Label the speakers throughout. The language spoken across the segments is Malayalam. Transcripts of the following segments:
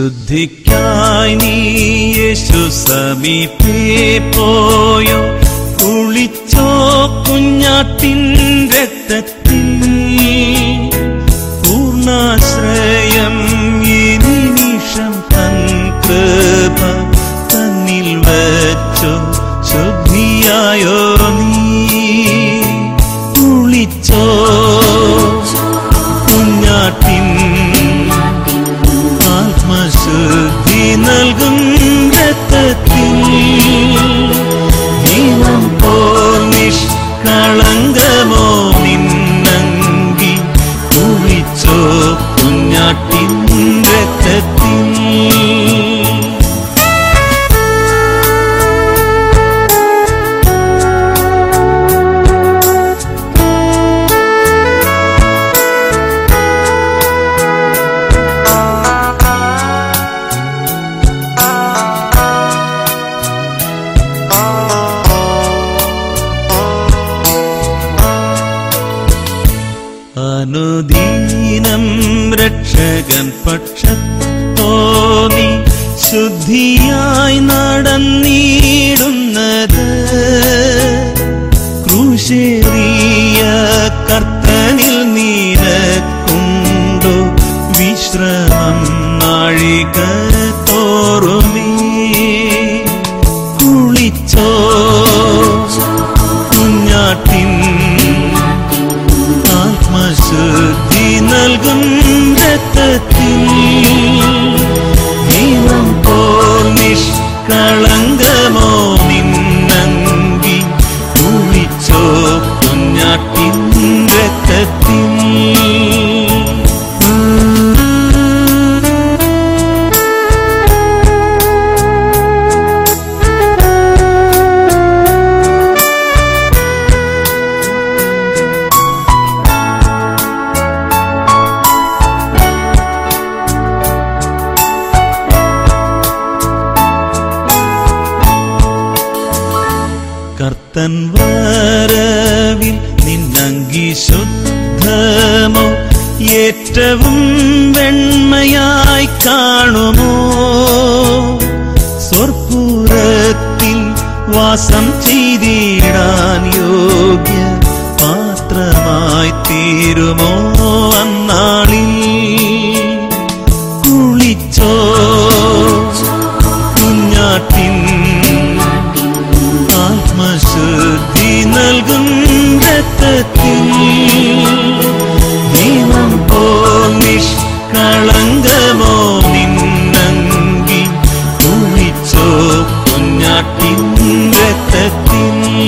Speaker 1: ശുദ്ധിക്കായി നീ യേശു സമീപേ പോയോ കുളിച്ചോ കുഞ്ഞാട്ടിൻ രക്തത്തിൽ പൂർണ്ണാശ്രയം ഈ നിമിഷം തൻ കൃപ തന്നിൽ വച്ചോ ശുദ്ധിയായോ നീ കുളിച്ചോ കുഞ്ഞാട്ടിൻ ആത്മശുദ്ധി നൽകും രക്തത്തിൽ ജീവൻ പോൽ നിഷ്കളങ്കമോ നിന്നങ്കി കുളിച്ചോ കുഞ്ഞാട്ടിൻ രക്തത്തിൽ അനുദീനം രക്ഷകൻ പക്ഷത്തോന്നി ശുദ്ധിയായി നടന്നിടുന്നത് ക്രൂശേറിയ കർത്തനിൽ നീരക്കുണ്ടോ വിശ്രമം നാഴിക തോറുമേ കുളിച്ചോ കുഞ്ഞാട്ടിൻ ആത്മശുദ്ധി നൽകും രക്തത്തിൽ ജീവൻ പോൽ നിഷ്കളങ്കമോ നിന്നങ്കി കുളിച്ചോ കുഞ്ഞാട്ടിൻ രക്തത്തിൽ കർത്തൻ വരവിൽ നിന്നങ്കി ശുദ്ധമോ ഏറ്റവും വെണ്മയായി കാണുമോ സ്വർപ്പൂരത്തിൽ വാസം ചെയ്തിടാൻ യോഗ്യ പാത്രമായി തീരുമോ അന്നാളിൽ കുളിച്ചോ കുഞ്ഞാട്ടിൻ ആത്മശുദ്ധി നൽകും രക്തത്തിൽ ദൈവം പോൽ നിഷ്കളങ്കമോ നിന്നങ്കി കുളിച്ചോ കുഞ്ഞാട്ടിൻ രക്തത്തിൽ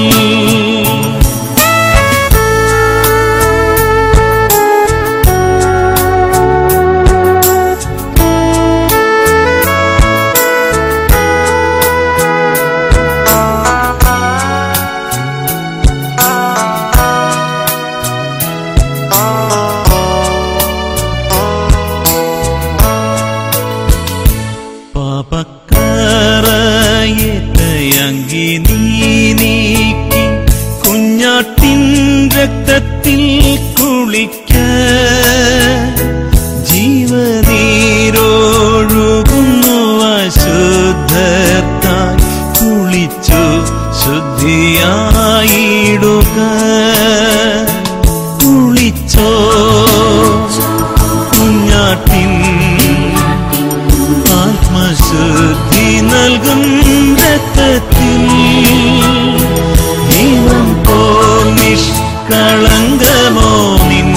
Speaker 1: പാപക്കറയേറ്റയങ്കി നീ നീക്കി കുഞ്ഞാട്ടിൻ രക്തത്തിൽ കുളിക്ക ജീവനീരോഴുകുന്നു അശുദ്ധത്തായി കുളിച്ചു ശുദ്ധിയായിടുക കുളിച്ചോ കുഞ്ഞാട്ടിൻ ആത്മശുദ്ധി നൽകും രക്തത്തിൽ ജീവൻ പോൽ നിഷ്കളങ്കമോ നിൻ